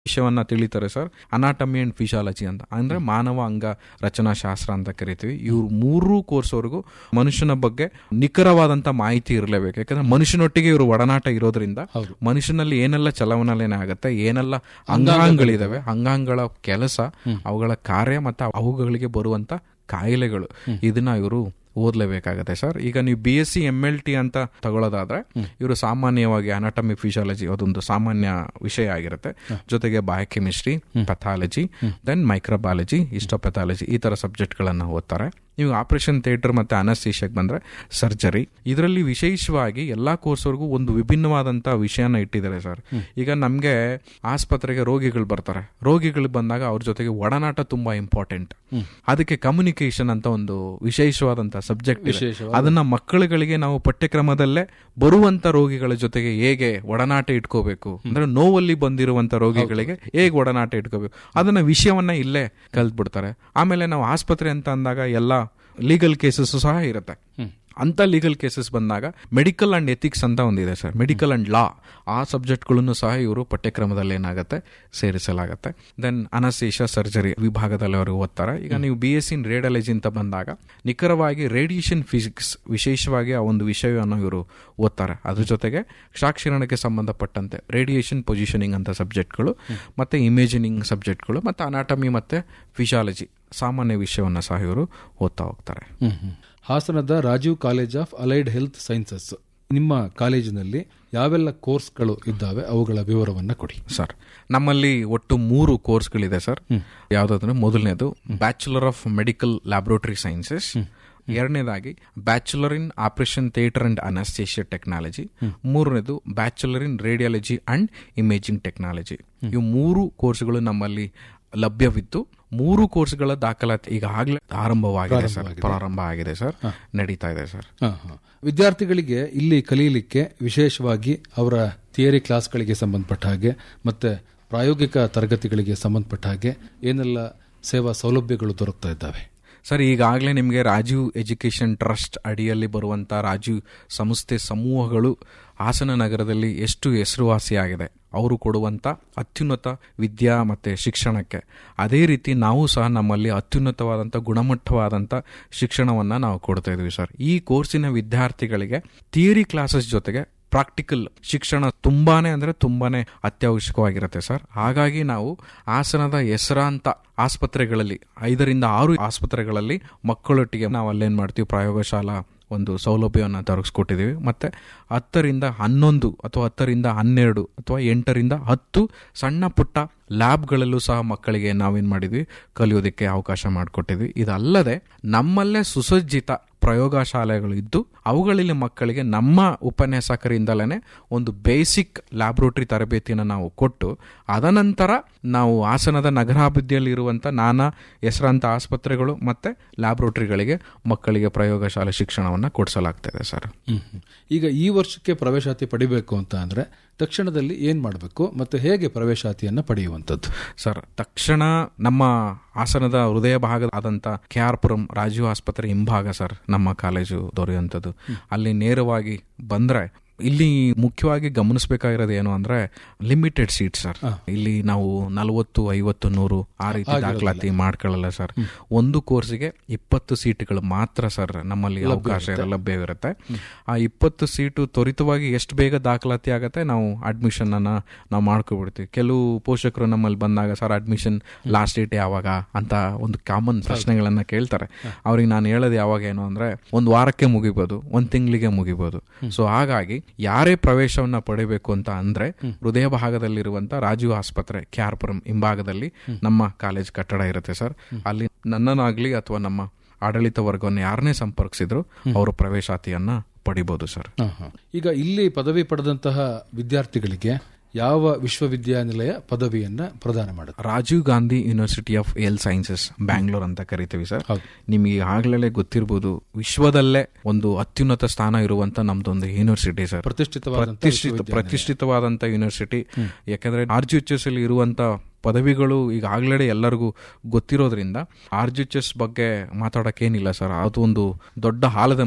ವಿಷಯವನ್ನ ತಿಳಿತಾರೆ sir anatomy and physiology ಅಂತ ಅಂದ್ರೆ ಮಾನವ ಅಂಗ ರಚನಾಶಾಸ್ತ್ರ ಅಂತ ಕರಿತೀವಿ ಇವ್ರು ಮೂರು ಕೋರ್ಸ್ವರೆಗೂ ಮನುಷ್ಯನ ಬಗ್ಗೆ ನಿಖರವಾದಂತ ಮಾಹಿತಿ ಇರಲೇಬೇಕು ಯಾಕಂದ್ರೆ ಮನುಷ್ಯನೊಟ್ಟಿಗೆ ಇವರು ಒಡನಾಟ ಇರೋದ್ರಿಂದ ಹೌದು. ಮನುಷ್ಯನಲ್ಲಿ ಏನೆಲ್ಲ ಚಲವನಲೇನೆ ಆಗುತ್ತೆ ಏನೆಲ್ಲ ಅಂಗಾಂಗಗಳಿದಾವೆ ಅಂಗಾಂಗಗಳ ಕೆಲಸ ಅವುಗಳ ಕಾರ್ಯ ಮತ್ತು ಅವುಗಳಿಗೆ ಬರುವಂತ ಕಾಯಿಲೆಗಳು ಇದನ್ನ ಇವರು ಓದ್ಲೇಬೇಕಾಗತ್ತೆ ಸರ್ ಈಗ ನೀವು B S C M L T ಅಂತ ತಗೊಳ್ಳೋದಾದ್ರೆ ಇವರು ಸಾಮಾನ್ಯವಾಗಿ ಅನಾಟಮಿ ಫಿಸಿಯಾಲಜಿ ಅದೊಂದು ಸಾಮಾನ್ಯ ವಿಷಯ ಆಗಿರುತ್ತೆ ಜೊತೆಗೆ biochemistry pathology then microbiology histopathology ಈ ತರ ಸಬ್ಜೆಕ್ಟ್ಗಳನ್ನ ಓದ್ತಾರೆ ನೀವು ಆಪರೇಷನ್ ಥಿಯೇಟರ್ ಮತ್ತೆ ಅನಸ್ತೀಶಿಯಾಗೆ ಬಂದ್ರೆ ಸರ್ಜರಿ ಇದರಲ್ಲಿ ವಿಶೇಷವಾಗಿ ಎಲ್ಲಾ ಕೋರ್ಸ್ವರೆಗೂ ಒಂದು ವಿಭಿನ್ನವಾದಂತ ವಿಷಯನ ಇಟ್ಟಿದ್ದಾರೆ ಸರ್ ಈಗ ನಮ್ಗೆ ಆಸ್ಪತ್ರೆಗೆ ರೋಗಿಗಳು ಬರ್ತಾರೆ ರೋಗಿಗಳು ಬಂದಾಗ ಅವ್ರ ಜೊತೆಗೆ ಒಡನಾಟ ತುಂಬಾ ಇಂಪಾರ್ಟೆಂಟ್ ಅದಕ್ಕೆ ಕಮ್ಯುನಿಕೇಶನ್ ಅಂತ ಒಂದು ವಿಶೇಷವಾದಂತ ಸಬ್ಜೆಕ್ಟ್ ವಿಶೇಷವಾದ- ಅದನ್ನ ಮಕ್ಕಳುಗಳಿಗೆ ನಾವು ಪಠ್ಯಕ್ರಮದಲ್ಲೇ ಬರುವಂತ ರೋಗಿಗಳ ಜೊತೆಗೆ ಹೇಗೆ ಒಡನಾಟ ಇಟ್ಕೋಬೇಕು ಅಂದ್ರೆ ನೋವಲ್ಲಿ ಬಂದಿರುವಂತ ರೋಗಿಗಳಿಗೆ ಹೇಗೆ ಒಡನಾಟ ಇಟ್ಕೋಬೇಕು ಅದನ್ನ ವಿಷಯವನ್ನ ಇಲ್ಲೇ ಕಲ್ತ್ಬಿಡ್ತಾರೆ ಆಮೇಲೆ ನಾವು ಆಸ್ಪತ್ರೆ ಅಂತ ಅಂದಾಗ ಎಲ್ಲ ಲೀಗಲ್ ಕೇಸಸ್ ಸಹ ಇರುತ್ತೆ ಅಂತ ಲೀಗಲ್ ಕೇಸಸ್ ಬಂದಾಗ ಮೆಡಿಕಲ್ ಅಂಡ್ ಎಥಿಕ್ಸ್ ಅಂತ ಒಂದಿದೆ ಸರ್ ಮೆಡಿಕಲ್ ಅಂಡ್ ಲಾ ಆ ಸಬ್ಜೆಕ್ಟ್ಗಳನ್ನು ಸಹ ಇವರು ಪಠ್ಯಕ್ರಮದಲ್ಲಿ ಏನಾಗುತ್ತೆ ಸೇರಿಸಲಾಗುತ್ತೆ ದೆನ್ ಅನಸೇಷ ಸರ್ಜರಿ ವಿಭಾಗದಲ್ಲಿ ಅವರು ಓದ್ತಾರೆ ಈಗ ನೀವು ಬಿ ಎಸ್ ಇನ್ ರೇಡಿಯಾಲಜಿ ಅಂತ ಬಂದಾಗ ನಿಖರವಾಗಿ ರೇಡಿಯೇಷನ್ ಫಿಸಿಕ್ಸ್ ವಿಶೇಷವಾಗಿ ಆ ಒಂದು ವಿಷಯವನ್ನು ಇವರು ಓದ್ತಾರೆ ಅದ್ರ ಜೊತೆಗೆ ಸಾಕ್ಷರಣಕ್ಕೆ ಸಂಬಂಧಪಟ್ಟಂತೆ ರೇಡಿಯೇಷನ್ ಪೊಸಿಷನಿಂಗ್ ಅಂತ ಸಬ್ಜೆಕ್ಟ್ಗಳು ಮತ್ತೆ ಇಮೇಜಿನಿಂಗ್ ಸಬ್ಜೆಕ್ಟ್ಗಳು ಮತ್ತೆ ಅನಾಟಮಿ ಮತ್ತೆ ಫಿಶಾಲಜಿ ಸಾಮಾನ್ಯ ವಿಷಯವನ್ನು ಸಹ ಇವರು ಓದ್ತಾ ಹೋಗ್ತಾರೆ ಹ್ಮ್, ಹ್ಮ್. ಹಾಸನದ Rajiv college of allied health sciences ನಿಮ್ಮ ಕಾಲೇಜಿನಲ್ಲಿ ಯಾವೆಲ್ಲ ಕೋರ್ಸ್ಗಳು ಇದ್ದಾವೆ ಅವುಗಳ ವಿವರವನ್ನ ಕೊಡಿ ಸರ್ ನಮ್ಮಲ್ಲಿ ಒಟ್ಟು ಮೂರು ಕೋರ್ಸ್ಗಳಿದೆ ಸರ್ ಯಾವ್ದಾದ್ರೆ ಮೊದಲನೇದು bachelor of medical laboratory sciences ಎರಡನೇದಾಗಿ bachelor in operation theatre and anaesthesia technology ಮೂರನೇದು bachelor in radiology and imaging technology ಇವು ಮೂರು ಕೋರ್ಸ್ಗಳು ನಮ್ಮಲ್ಲಿ ಲಭ್ಯವಿದ್ದು ಮೂರು ಕೋರ್ಸ್ಗಳ ದಾಖಲಾತಿ ಈಗಾಗಲೇ ಆರಂಭವಾಗಿದೆ ಸರ್ ಪ್ರಾರಂಭ ಆಗಿದೆ ಸರ್ ನಡೀತಾ ಇದೆ ಸರ್ ಹ, ಹ. ವಿದ್ಯಾರ್ಥಿಗಳಿಗೆ ಇಲ್ಲಿ ಕಲಿಯಲಿಕ್ಕೆ ವಿಶೇಷವಾಗಿ ಅವರ ಥಿಯರಿ ಕ್ಲಾಸ್ಗಳಿಗೆ ಸಂಬಂಧಪಟ್ಟ ಹಾಗೆ ಮತ್ತೆ ಪ್ರಾಯೋಗಿಕ ತರಗತಿಗಳಿಗೆ ಸಂಬಂಧಪಟ್ಟ ಹಾಗೆ ಏನೆಲ್ಲ ಸೇವಾ ಸೌಲಭ್ಯಗಳು ದೊರಕ್ತಾ ಇದ್ದಾವೆ ಸರ್ ಈಗಾಗಲೇ ನಿಮಗೆ ರಾಜೀವ್ ಎಜುಕೇಶನ್ ಟ್ರಸ್ಟ್ ಅಡಿಯಲ್ಲಿ ಬರುವಂತ ರಾಜೀವ್ ಸಂಸ್ಥೆ ಸಮೂಹಗಳು ಹಾಸನ ನಗರದಲ್ಲಿ ಎಷ್ಟು ಹೆಸರುವಾಸಿಯಾಗಿದೆ ಅವರು ಕೊಡುವಂತ ಅತ್ಯುನ್ನತ ವಿದ್ಯಾ ಮತ್ತೆ ಶಿಕ್ಷಣಕ್ಕೆ ಅದೇ ರೀತಿ ನಾವು ಸಹ ನಮ್ಮಲ್ಲಿ ಅತ್ಯುನ್ನತವಾದಂಥ ಗುಣಮಟ್ಟವಾದಂಥ ಶಿಕ್ಷಣವನ್ನ ನಾವು ಕೊಡ್ತಾ ಇದೀವಿ ಸರ್ ಈ ಕೋರ್ಸಿನ ವಿದ್ಯಾರ್ಥಿಗಳಿಗೆ ಥಿಯರಿ ಕ್ಲಾಸಸ್ ಜೊತೆಗೆ ಪ್ರಾಕ್ಟಿಕಲ್ ಶಿಕ್ಷಣ ತುಂಬಾನೇ ಅಂದ್ರೆ ತುಂಬಾನೇ ಅತ್ಯವಶ್ಯಕವಾಗಿರುತ್ತೆ ಸರ್ ಹಾಗಾಗಿ ನಾವು ಹಾಸನದ ಹೆಸರಾಂತ ಆಸ್ಪತ್ರೆಗಳಲ್ಲಿ ಐದರಿಂದ ಆರು ಆಸ್ಪತ್ರೆಗಳಲ್ಲಿ ಮಕ್ಕಳೊಟ್ಟಿಗೆ ನಾವು ಅಲ್ಲೇನ್ ಮಾಡ್ತೀವಿ ಪ್ರಯೋಗಶಾಲಾ ಒಂದು ಸೌಲಭ್ಯವನ್ನು ತರಿಸ್ಕೊಟ್ಟಿದ್ದೀವಿ ಮತ್ತೆ ಹತ್ತರಿಂದ ಹನ್ನೊಂದು ಅಥವಾ ಹತ್ತರಿಂದ ಹನ್ನೆರಡು ಅಥವಾ ಎಂಟರಿಂದ ಹತ್ತು ಸಣ್ಣ ಪುಟ್ಟ ಲ್ಯಾಬ್ಗಳಲ್ಲೂ ಸಹ ಮಕ್ಕಳಿಗೆ ನಾವೇನ್ ಮಾಡಿದ್ವಿ ಕಲಿಯೋದಕ್ಕೆ ಅವಕಾಶ ಮಾಡಿಕೊಟ್ಟಿದ್ವಿ ಇದಲ್ಲದೆ ನಮ್ಮಲ್ಲೇ ಸುಸಜ್ಜಿತ ಪ್ರಯೋಗಶಾಲೆಗಳು ಇದ್ದು ಅವುಗಳಲ್ಲಿ ಮಕ್ಕಳಿಗೆ ನಮ್ಮ ಉಪನ್ಯಾಸಕರಿಂದಲೇ ಒಂದು ಬೇಸಿಕ್ ಲ್ಯಾಬ್ರೋಟರಿ ತರಬೇತಿಯನ್ನು ನಾವು ಕೊಟ್ಟು ಅದನಂತರ ನಾವು ಹಾಸನದ ನಗರಾಭಿವೃದ್ಧಿಯಲ್ಲಿ ಇರುವಂಥ ನಾನಾ ಹೆಸರಾಂತ ಆಸ್ಪತ್ರೆಗಳು ಮತ್ತೆ ಲ್ಯಾಬ್ರೋಟರಿಗಳಿಗೆ ಮಕ್ಕಳಿಗೆ ಪ್ರಯೋಗಶಾಲೆ ಶಿಕ್ಷಣವನ್ನು ಕೊಡಿಸಲಾಗ್ತಾ ಸರ್ ಹ್ಮ್, ಹ್ಮ್. ಈಗ ಈ ವರ್ಷಕ್ಕೆ ಪ್ರವೇಶಾತಿ ಪಡಿಬೇಕು ಅಂತ ಅಂದ್ರೆ ತಕ್ಷಣದಲ್ಲಿ ಏನ್ ಮಾಡಬೇಕು ಮತ್ತೆ ಹೇಗೆ ಪ್ರವೇಶಾತಿಯನ್ನ ಪಡೆಯುವಂತದ್ದು ಸರ್ ತಕ್ಷಣ ನಮ್ಮ ಹಾಸನದ ಹೃದಯ ಭಾಗ ಆದಂತ ಕೆ ಆರ್ ಪುರಂ ರಾಜೀವ್ ಆಸ್ಪತ್ರೆ ಹಿಂಭಾಗ ಸರ್ ನಮ್ಮ ಕಾಲೇಜು ದೊರೆಯುವಂಥದ್ದು ಅಲ್ಲಿ ನೇರವಾಗಿ ಬಂದ್ರೆ ಇಲ್ಲಿ ಮುಖ್ಯವಾಗಿ ಗಮನಿಸಬೇಕಾಗಿರೋದು ಏನು ಅಂದ್ರೆ ಲಿಮಿಟೆಡ್ ಸೀಟ್ ಸರ್ ಇಲ್ಲಿ ನಾವು ನಲವತ್ತು ಐವತ್ತು ನೂರು ಆ ರೀತಿ ದಾಖಲಾತಿ ಮಾಡ್ಕೊಳ್ಳಲ್ಲ ಸರ್ ಒಂದು ಕೋರ್ಸಿಗೆ ಇಪ್ಪತ್ತು ಸೀಟ್ಗಳು ಮಾತ್ರ ಸರ್ ನಮ್ಮಲ್ಲಿ ಅವಕಾಶ ಇರ- ಲಭ್ಯವಿರುತ್ತೆ ಆ ಇಪ್ಪತ್ತು ಸೀಟು ತ್ವರಿತವಾಗಿ ಎಷ್ಟು ಬೇಗ ದಾಖಲಾತಿ ಆಗತ್ತೆ ನಾವು ಅಡ್ಮಿಷನ್ ಅನ್ನ ನಾವು ಮಾಡ್ಕೊಬಿಡ್ತೀವಿ ಕೆಲವು ಪೋಷಕರು ನಮ್ಮಲ್ಲಿ ಬಂದಾಗ ಸರ್ ಅಡ್ಮಿಷನ್ ಲಾಸ್ಟ್ ಡೇಟ್ ಯಾವಾಗ ಅಂತ ಒಂದು ಕಾಮನ್ ಪ್ರಶ್ನೆಗಳನ್ನ ಕೇಳ್ತಾರೆ ಅವ್ರಿಗೆ ನಾನು ಹೇಳೋದು ಯಾವಾಗ ಏನು ಅಂದ್ರೆ ಒಂದು ವಾರಕ್ಕೆ ಮುಗಿಬೋದು ಒಂದ್ ತಿಂಗಳಿಗೆ ಮುಗಿಬೋದು ಸೊ ಹಾಗಾಗಿ ಯಾರೇ ಪ್ರವೇಶವನ್ನ ಪಡಿಬೇಕು ಅಂತ ಅಂದ್ರೆ ಹೃದಯ ಭಾಗದಲ್ಲಿರುವಂತ ರಾಜೀವ್ ಆಸ್ಪತ್ರೆ ಕ್ಯಾರ್ಪುರಂ ಹಿಂಭಾಗದಲ್ಲಿ ನಮ್ಮ ಕಾಲೇಜ್ ಕಟ್ಟಡ ಇರುತ್ತೆ ಸರ್ ಅಲ್ಲಿ ನನ್ನನ್ನಾಗ್ಲಿ ಅಥವಾ ನಮ್ಮ ಆಡಳಿತ ವರ್ಗವನ್ನು ಯಾರನ್ನೇ ಸಂಪರ್ಕಿಸಿದ್ರು ಅವರು ಪ್ರವೇಶಾತಿಯನ್ನ ಪಡಿಬಹುದು ಸರ್ ಹ, ಹ. ಈಗ ಇಲ್ಲಿ ಪದವಿ ಪಡೆದಂತಹ ವಿದ್ಯಾರ್ಥಿಗಳಿಗೆ ಯಾವ ವಿಶ್ವವಿದ್ಯಾನಿಲಯ ಪದವಿಯನ್ನ ಪ್ರದಾನ ಮಾಡುತ್ತೆ Rajiv Gandhi university of health sciences Bangalore ಅಂತ ಕರಿತೀವಿ ಸರ್ ಹೌದು. ನಿಮಗೆ ಆಗ್ಲೇ ಗೊತ್ತಿರ್ಬೋದು ವಿಶ್ವದಲ್ಲೇ ಒಂದು ಅತ್ಯುನ್ನತ ಸ್ಥಾನ ಇರುವಂತ ನಮ್ದೊಂದು ಯೂನಿವರ್ಸಿಟಿ ಸರ್ ಪ್ರತಿಷ್ಠಿತವಾದಂತಹ ಪ್ರತಿಷ್ಠಿತ ವಿಶ್ವವಿದ್ಯಾನಿಲಯ. ಪ್ರತಿಷ್ಠಿತವಾದಂತ ಯೂನಿವರ್ಸಿಟಿ ಯಾಕಂದ್ರೆ ಆರ್ ಜಿ ಎಚ್ ಎಸ್ ಅಲ್ಲಿ ಇರುವಂತ ಪದವಿಗಳು ಈಗ ಆಗ್ಲೇ ಎಲ್ಲರಿಗೂ ಗೊತ್ತಿರೋದ್ರಿಂದ ಆರ್ ಜಿ ಎಚ್ ಎಸ್ ಬಗ್ಗೆ ಮಾತಾಡಕ್ಕೇನಿಲ್ಲ ಸರ್ ಅದು ಒಂದು ದೊಡ್ಡ ಹಾಲದ ಮರ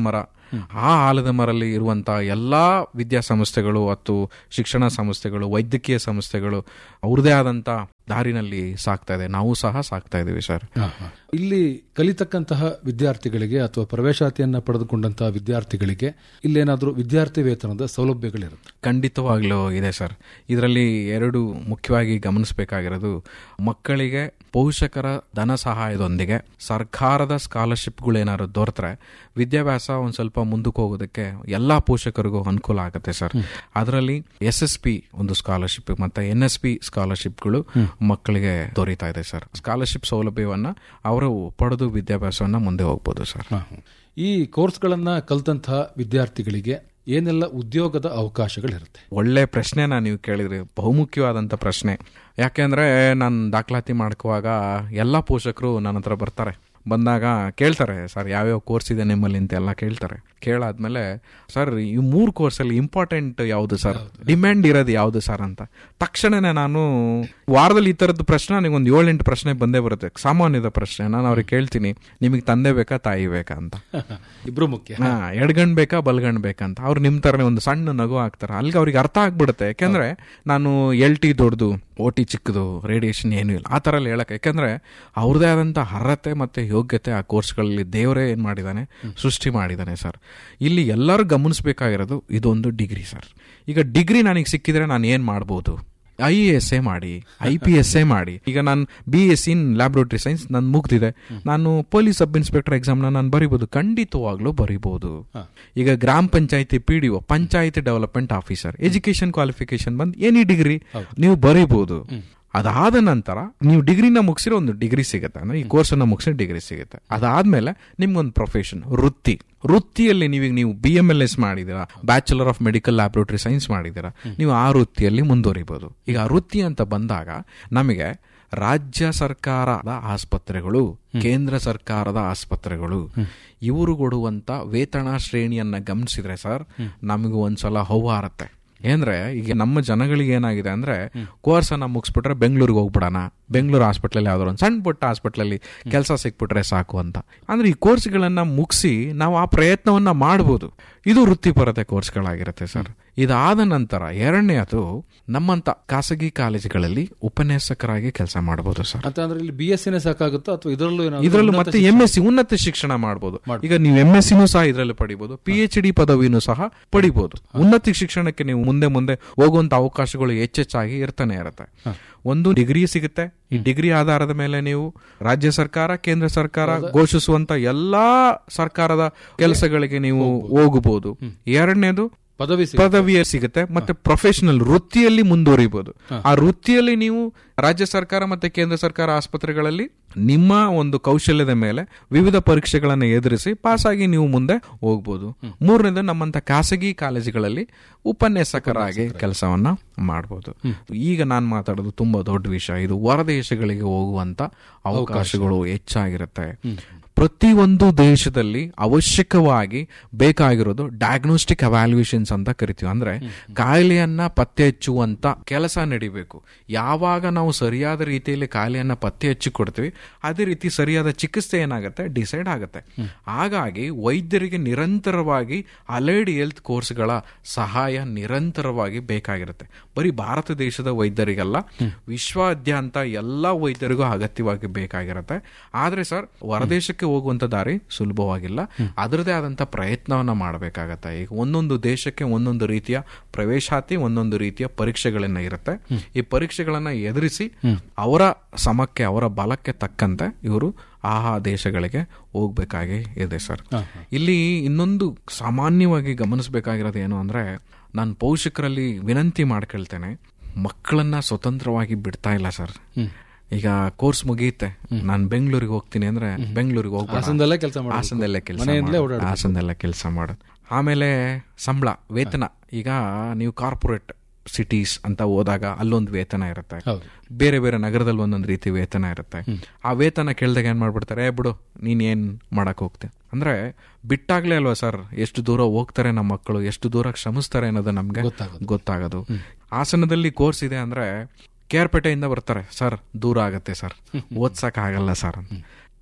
ಆ ಆಲದ ಮರಲ್ಲಿ ಇರುವಂತ ಎಲ್ಲಾ ವಿದ್ಯಾಸಂಸ್ಥೆಗಳು ಮತ್ತು ಶಿಕ್ಷಣ ಸಂಸ್ಥೆಗಳು ವೈದ್ಯಕೀಯ ಸಂಸ್ಥೆಗಳು ಅವ್ರದೇ ಆದಂತ ದಾರಿನಲ್ಲಿ ಸಾಕ್ತಾ ಇದೆ ನಾವು ಸಹ ಸಾಕ್ತಾ ಇದೀವಿ ಸರ್ ಹಾ, ಹಾ. ಇಲ್ಲಿ ಕಲಿತಕ್ಕಂತಹ ವಿದ್ಯಾರ್ಥಿಗಳಿಗೆ ಅಥವಾ ಪ್ರವೇಶಾತಿಯನ್ನ ಪಡೆದುಕೊಂಡಂತಹ ವಿದ್ಯಾರ್ಥಿಗಳಿಗೆ ಇಲ್ಲೇನಾದ್ರೂ ವಿದ್ಯಾರ್ಥಿ ವೇತನದ ಸೌಲಭ್ಯಗಳಿರುತ್ತೆ ಖಂಡಿತವಾಗ್ಲೂ ಇದೆ ಸರ್ ಇದರಲ್ಲಿ ಎರಡು ಮುಖ್ಯವಾಗಿ ಗಮನಿಸಬೇಕಾಗಿರೋದು ಮಕ್ಕಳಿಗೆ ಪೋಷಕರ ಧನ ಸಹಾಯದೊಂದಿಗೆ ಸರ್ಕಾರದ ಸ್ಕಾಲರ್ಶಿಪ್ಗಳು ಏನಾದ್ರು ದೊರೆತರೆ ವಿದ್ಯಾಭ್ಯಾಸ ಒಂದ್ ಸ್ವಲ್ಪ ಮುಂದಕ್ಕೆ ಹೋಗೋದಕ್ಕೆ ಎಲ್ಲಾ ಪೋಷಕರಿಗೂ ಅನುಕೂಲ ಆಗುತ್ತೆ ಸರ್ ಅದರಲ್ಲಿ ಎಸ್ ಎಸ್ ಪಿ ಒಂದು ಸ್ಕಾಲರ್ಶಿಪ್ ಮತ್ತೆ ಎನ್ ಎಸ್ ಪಿ ಸ್ಕಾಲರ್ಶಿಪ್ಗಳು ಮಕ್ಕಳಿಗೆ ದೊರೀತಾ ಇದೆ ಸರ್ ಸ್ಕಾಲರ್ಶಿಪ್ ಸೌಲಭ್ಯವನ್ನ ಅವರು ಪಡೆದು ವಿದ್ಯಾಭ್ಯಾಸವನ್ನ ಮುಂದೆ ಹೋಗ್ಬೋದು ಸರ್ ಹಾ, ಹಾ. ಈ ಕೋರ್ಸ್ಗಳನ್ನ ಕಲಿತಂತಹ ವಿದ್ಯಾರ್ಥಿಗಳಿಗೆ ಏನೆಲ್ಲ ಉದ್ಯೋಗದ ಅವಕಾಶಗಳಿರುತ್ತೆ ಒಳ್ಳೆ ಪ್ರಶ್ನೆನ ನೀವು ಕೇಳಿದ್ರಿ ಬಹುಮುಖ್ಯವಾದಂಥ ಪ್ರಶ್ನೆ ಯಾಕೆಂದ್ರೆ ನಾನು ದಾಖಲಾತಿ ಮಾಡ್ಕೋವಾಗ ಎಲ್ಲ ಪೋಷಕರು ನನ್ನ ಹತ್ರ ಬರ್ತಾರೆ ಬಂದಾಗ ಕೇಳ್ತಾರೆ ಸರ್ ಯಾವ್ಯಾವ ಕೋರ್ಸ್ ಇದೆ ನಿಮ್ಮಲ್ಲಿ ಅಂತ ಎಲ್ಲ ಕೇಳ್ತಾರೆ ಕೇಳಾದ್ಮೇಲೆ ಸರ್ ಈ ಮೂರು ಕೋರ್ಸಲ್ಲಿ ಇಂಪಾರ್ಟೆಂಟ್ ಯಾವುದು ಸರ್ ಡಿಮ್ಯಾಂಡ್ ಇರೋದು ಯಾವುದು ಸರ್ ಅಂತ ತಕ್ಷಣನೇ ನಾನು ವಾರದಲ್ಲಿ ಈ ಥರದ್ದು ಪ್ರಶ್ನೆ ನನಗೆ ಒಂದು ಏಳೆಂಟು ಪ್ರಶ್ನೆ ಬಂದೇ ಬರುತ್ತೆ ಸಾಮಾನ್ಯದ ಪ್ರಶ್ನೆ ನಾನು ಅವ್ರಿಗೆ ಕೇಳ್ತೀನಿ ನಿಮಗೆ ತಂದೆ ಬೇಕಾ ತಾಯಿ ಬೇಕಾ ಅಂತ ಇಬ್ರು ಮುಖ್ಯ ಹಾ ಎಡಗಣ್ ಬೇಕಾ ಬಲ್ಗಣ್ ಬೇಕಂತ ಅವ್ರು ನಿಮ್ ತರನೇ ಒಂದು ಸಣ್ಣ ನಗು ಹಾಕ್ತಾರೆ ಅಲ್ಲಿಗೆ ಅವ್ರಿಗೆ ಅರ್ಥ ಆಗ್ಬಿಡುತ್ತೆ ಯಾಕೆಂದ್ರೆ ನಾನು ಎಲ್ ಟಿ ದೊಡ್ಡದು ಓ ಟಿ ಚಿಕ್ಕದು ರೇಡಿಯೇಷನ್ ಏನೂ ಇಲ್ಲ ಆ ಥರ ಎಲ್ಲ ಹೇಳಕ್ಕೆ ಯಾಕೆಂದ್ರೆ ಅವ್ರದೇ ಆದಂಥ ಅರ್ಹತೆ ಮತ್ತೆ ಯೋಗ್ಯತೆ ಆ ಕೋರ್ಸ್ಗಳಲ್ಲಿ ದೇವರೇ ಏನ್ ಮಾಡಿದಾನೆ ಸೃಷ್ಟಿ ಮಾಡಿದಾನೆ ಸರ್ ಇಲ್ಲಿ ಎಲ್ಲರೂ ಗಮನಿಸಬೇಕಾಗಿರೋದು ಇದೊಂದು ಡಿಗ್ರಿ ಸರ್ ಈಗ ಡಿಗ್ರಿ ನನಗೆ ಸಿಕ್ಕಿದ್ರೆ ನಾನು ಏನ್ ಮಾಡ್ಬೋದು ಐ ಎ ಎಸ್ ಎ ಮಾಡಿ ಐ ಪಿ ಎಸ್ ಎ ಮಾಡಿ ಈಗ ನಾನು B S in laboratory science ನಾನು ಮುಗ್ದಿದೆ ನಾನು ಪೊಲೀಸ್ ಸಬ್ ಇನ್ಸ್ಪೆಕ್ಟರ್ ಎಕ್ಸಾಮ್ನ ನಾನು ಬರಿಬೋದು ಖಂಡಿತವಾಗ್ಲೂ ಬರಿಬೋದು ಈಗ ಗ್ರಾಮ panchayat P D O panchayat development officer education qualification ಬಂದು ಎನಿ ಡಿಗ್ರಿ ನೀವು ಬರಿಬೋದು ಅದಾದ ನಂತರ ನೀವು ಡಿಗ್ರಿನ ಮುಗಿಸಿರೋ ಒಂದು ಡಿಗ್ರಿ ಸಿಗುತ್ತೆ ಅಂದ್ರೆ ಈ ಕೋರ್ಸ್ ಅನ್ನ ಮುಗಿಸಿರೋ ಡಿಗ್ರಿ ಸಿಗುತ್ತೆ ಅದಾದ್ಮೇಲೆ ನಿಮ್ಗೊಂದು ಪ್ರೊಫೆಷನ್ ವೃತ್ತಿ ವೃತ್ತಿಯಲ್ಲಿ ನೀವು ನೀವು ಬಿ ಎಂ ಎಲ್ ಎಸ್ ಮಾಡಿದಿರಾ bachelor of medical laboratory science ಮಾಡಿದಿರಾ ನೀವು ಆ ವೃತ್ತಿಯಲ್ಲಿ ಮುಂದುವರಿಬಹುದು ಈಗ ಆ ವೃತ್ತಿ ಅಂತ ಬಂದಾಗ ನಮಗೆ ರಾಜ್ಯ ಸರ್ಕಾರದ ಆಸ್ಪತ್ರೆಗಳು ಕೇಂದ್ರ ಸರ್ಕಾರದ ಆಸ್ಪತ್ರೆಗಳು ಇವರು ಕೊಡುವಂತ ವೇತನ ಶ್ರೇಣಿಯನ್ನ ಗಮನಿಸಿದ್ರೆ ಸರ್ ನಮಗೂ ಒಂದ್ಸಲ ಹೌಹಾರತ್ತೆ ಏನ್ರೆ ಈಗ ನಮ್ಮ ಜನಗಳಿಗೆ ಏನಾಗಿದೆ ಅಂದ್ರೆ ಕೋರ್ಸ್ ಅನ್ನ ಮುಗಿಸ್ಬಿಟ್ರೆ ಬೆಂಗಳೂರಿಗೆ ಹೋಗ್ಬಿಡೋಣ ಬೆಂಗಳೂರು ಹಾಸ್ಪಿಟ್ಲಲ್ಲಿ ಯಾವ್ದಾದ್ರು ಒಂದು ಸಣ್ಣ ಪುಟ್ಟ ಹಾಸ್ಪಿಟ್ಲಲ್ಲಿ ಕೆಲಸ ಸಿಕ್ಬಿಟ್ರೆ ಸಾಕು ಅಂತ ಅಂದ್ರೆ ಈ ಕೋರ್ಸ್ಗಳನ್ನ ಮುಗಿಸಿ ನಾವು ಆ ಪ್ರಯತ್ನವನ್ನ ಮಾಡ್ಬೋದು ಇದು ವೃತ್ತಿಪರತೆ ಕೋರ್ಸ್ಗಳಾಗಿರುತ್ತೆ ಸರ್ ಇದಾದ ನಂತರ ಎರಡನೇದು ನಮ್ಮಂತ ಖಾಸಗಿ ಕಾಲೇಜುಗಳಲ್ಲಿ ಉಪನ್ಯಾಸಕರಾಗಿ ಕೆಲಸ ಮಾಡಬಹುದು ಸರ್ ಅಂತ ಅಂದ್ರೆ ಇಲ್ಲಿ ಬಿ ಎಸ್ ಸಿನೇ ಸಾಕಾಗುತ್ತೋ ಅಥವಾ ಇದರಲ್ಲೂ ಏನಾದ್ರು ಇದರಲ್ಲೂ ಉನ್ನತ ಮತ್ತೆ ಎಂ ಎಸ್ ಸಿ ಉನ್ನತ ಶಿಕ್ಷಣ ಮಾಡಬಹುದು ಈಗ ನೀವು ಎಂ ಎಸ್ ಸಿನೂ ಸಹ ಇದರಲ್ಲಿ ಪಡಿಬಹುದು ಪಿ ಎಚ್ ಡಿ ಪದವಿನೂ ಸಹ ಪಡಿಬಹುದು ಉನ್ನತ ಶಿಕ್ಷಣಕ್ಕೆ ನೀವು ಮುಂದೆ ಮುಂದೆ ಹೋಗುವಂತ ಅವಕಾಶಗಳು ಹೆಚ್ಚೆಚ್ಚಾಗಿ ಇರ್ತಾನೆ ಇರುತ್ತೆ ಒಂದು ಡಿಗ್ರಿ ಸಿಗುತ್ತೆ ಈ ಡಿಗ್ರಿ ಆಧಾರದ ಮೇಲೆ ನೀವು ರಾಜ್ಯ ಸರ್ಕಾರ ಕೇಂದ್ರ ಸರ್ಕಾರ ಘೋಷಿಸುವಂತ ಎಲ್ಲಾ ಸರ್ಕಾರದ ಕೆಲಸಗಳಿಗೆ ನೀವು ಹೋಗಬಹುದು ಎರಡನೇದು ಪದವಿ ಸಿಗುತ್ತೆ. ಪದವಿಯ ಸಿಗುತ್ತೆ ಮತ್ತೆ ಪ್ರೊಫೆಷನಲ್ ವೃತ್ತಿಯಲ್ಲಿ ಮುಂದುವರಿಬಹುದು ಆ ವೃತ್ತಿಯಲ್ಲಿ ನೀವು ರಾಜ್ಯ ಸರ್ಕಾರ ಮತ್ತೆ ಕೇಂದ್ರ ಸರ್ಕಾರ ಆಸ್ಪತ್ರೆಗಳಲ್ಲಿ ನಿಮ್ಮ ಒಂದು ಕೌಶಲ್ಯದ ಮೇಲೆ ವಿವಿಧ ಪರೀಕ್ಷೆಗಳನ್ನು ಎದುರಿಸಿ ಪಾಸ್ ಆಗಿ ನೀವು ಮುಂದೆ ಹೋಗ್ಬೋದು ಮೂರನೇದು ನಮ್ಮಂತ ಖಾಸಗಿ ಕಾಲೇಜುಗಳಲ್ಲಿ ಉಪನ್ಯಾಸಕರಾಗಿ ಕೆಲಸವನ್ನ ಮಾಡಬಹುದು ಈಗ ನಾನು ಮಾತಾಡೋದು ತುಂಬಾ ದೊಡ್ಡ ವಿಷಯ ಇದು ಹೊರದೇಶಗಳಿಗೆ ಹೋಗುವಂತ ಅವಕಾಶಗಳು ಹೆಚ್ಚಾಗಿರುತ್ತೆ ಪ್ರತಿಯೊಂದು ದೇಶದಲ್ಲಿ ಅವಶ್ಯಕವಾಗಿ ಬೇಕಾಗಿರೋದು ಡಯಾಗ್ನೋಸ್ಟಿಕ್ ಅವ್ಯಾಲ್ಯೂಯೇಷನ್ಸ್ ಅಂತ ಕರಿತೀವಿ ಅಂದ್ರೆ ಕಾಯಿಲೆಯನ್ನ ಪತ್ತೆ ಹಚ್ಚುವಂತ ಕೆಲಸ ನಡಿಬೇಕು ಯಾವಾಗ ನಾವು ಸರಿಯಾದ ರೀತಿಯಲ್ಲಿ ಕಾಯಿಲೆಯನ್ನ ಪತ್ತೆ ಹಚ್ಚಿ ಕೊಡ್ತೀವಿ ಅದೇ ರೀತಿ ಸರಿಯಾದ ಚಿಕಿತ್ಸೆ ಏನಾಗುತ್ತೆ ಡಿಸೈಡ್ ಆಗುತ್ತೆ ಹಾಗಾಗಿ ವೈದ್ಯರಿಗೆ ನಿರಂತರವಾಗಿ ಅಲೈಡ್ ಹೆಲ್ತ್ ಕೋರ್ಸ್ಗಳ ಸಹಾಯ ನಿರಂತರವಾಗಿ ಬೇಕಾಗಿರುತ್ತೆ ಬರೀ ಭಾರತ ದೇಶದ ವೈದ್ಯರಿಗಲ್ಲ ವಿಶ್ವಾದ್ಯಂತ ಎಲ್ಲಾ ವೈದ್ಯರಿಗೂ ಅಗತ್ಯವಾಗಿ ಬೇಕಾಗಿರುತ್ತೆ ಆದ್ರೆ ಸರ್ ಹೊರದೇಶಕ್ಕೆ ಹೋಗುವಂತ ದಾರಿ ಸುಲಭವಾಗಿಲ್ಲ ಅದರದೇ ಆದಂತ ಪ್ರಯತ್ನವನ್ನ ಮಾಡಬೇಕಾಗತ್ತೆ ಈಗ ಒಂದೊಂದು ದೇಶಕ್ಕೆ ಒಂದೊಂದು ರೀತಿಯ ಪ್ರವೇಶಾತಿ ಒಂದೊಂದು ರೀತಿಯ ಪರೀಕ್ಷೆಗಳನ್ನ ಇರುತ್ತೆ ಈ ಪರೀಕ್ಷೆಗಳನ್ನ ಎದುರಿಸಿ ಅವರ ಸಮಕ್ಕೆ ಅವರ ಬಲಕ್ಕೆ ತಕ್ಕಂತೆ ಇವರು ಆ ಆ ದೇಶಗಳಿಗೆ ಹೋಗ್ಬೇಕಾಗಿ ಇದೆ ಸರ್ ಇಲ್ಲಿ ಇನ್ನೊಂದು ಸಾಮಾನ್ಯವಾಗಿ ಗಮನಿಸಬೇಕಾಗಿರೋದು ಏನು ಅಂದ್ರೆ ನಾನು ಪೋಷಕರಲ್ಲಿ ವಿನಂತಿ ಮಾಡ್ಕೊಳ್ತೇನೆ ಮಕ್ಕಳನ್ನ ಸ್ವತಂತ್ರವಾಗಿ ಬಿಡ್ತಾ ಇಲ್ಲ ಸರ್ ಈಗ ಕೋರ್ಸ್ ಮುಗಿಯುತ್ತೆ ನಾನು ಬೆಂಗಳೂರಿಗೆ ಹೋಗ್ತೀನಿ ಅಂದ್ರೆ ಬೆಂಗಳೂರಿಗೆ ಹಾಸನದಲ್ಲೇ ಕೆಲ್ಸ ಮಾಡೋದು. ಹಾಸನದಲ್ಲೇ ಕೆಲಸ ಮನೆಯಿಂದಲೇ ಮಾಡೋದು. ಓಡಾಡ್ಬೇಕು. ಹಾಸನದಲ್ಲೇ ಕೆಲಸ ಮಾಡೋದು ಆಮೇಲೆ ಸಂಬಳ ವೇತನ ಈಗ ನೀವು ಕಾರ್ಪೊರೇಟ್ ಸಿಟೀಸ್ ಅಂತ ಹೋದಾಗ ಅಲ್ಲೊಂದು ವೇತನ ಇರುತ್ತೆ ಹೌದು ಬೇರೆ ಬೇರೆ ನಗರದಲ್ಲಿ ಒಂದೊಂದು ರೀತಿ ವೇತನ ಇರುತ್ತೆ ಆ ವೇತನ ಕೇಳಿದಾಗ ಏನ್ ಮಾಡ್ಬಿಡ್ತಾರೆ "ಏ ಬಿಡು ನೀನ್ ಏನ್ ಮಾಡಕ್ ಹೋಗ್ತೆ ಅಂದ್ರೆ ಬಿಟ್ಟಾಗ್ಲೇ ಅಲ್ವಾ ಸರ್ ಎಷ್ಟು ದೂರ ಹೋಗ್ತಾರೆ ನಮ್ಮ ಮಕ್ಕಳು ಎಷ್ಟು ದೂರ ಶ್ರಮಿಸ್ತಾರೆ ಅನ್ನೋದು ನಮ್ಗೆ ಗೊತ್ತಾಗೋದು. ಗೊತ್ತಾಗೋದು ಹಾಸನದಲ್ಲಿ ಕೋರ್ಸ್ ಇದೆ ಅಂದ್ರೆ ಕೇರ್ಪೇಟೆಯಿಂದ ಬರ್ತಾರೆ ಸರ್ ದೂರ ಆಗತ್ತೆ ಸರ್ ಓದ್ಸಕ್ ಆಗಲ್ಲ ಸರ್ ಅಂತ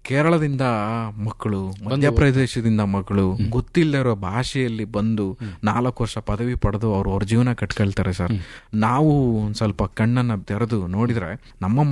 ಕೇರಳದಿಂದ ಮಕ್ಕಳು ಮಧ್ಯಪ್ರದೇಶದಿಂದ ಮಕ್ಕಳು ಗೊತ್ತಿಲ್ಲದೆ ಇರೋ ಭಾಷೆಯಲ್ಲಿ ಬಂದು ನಾಲ್ಕು ವರ್ಷ ಪದವಿ ಪಡೆದು ಅವ್ರು ಅವ್ರ ಜೀವನ ಕಟ್ಕೊಳ್ತಾರೆ ಸರ್ ನಾವು ಒಂದ್ ಸ್ವಲ್ಪ ಕಣ್ಣನ್ನ ತೆರೆದು ನೋಡಿದ್ರೆ ನಮ್ಮ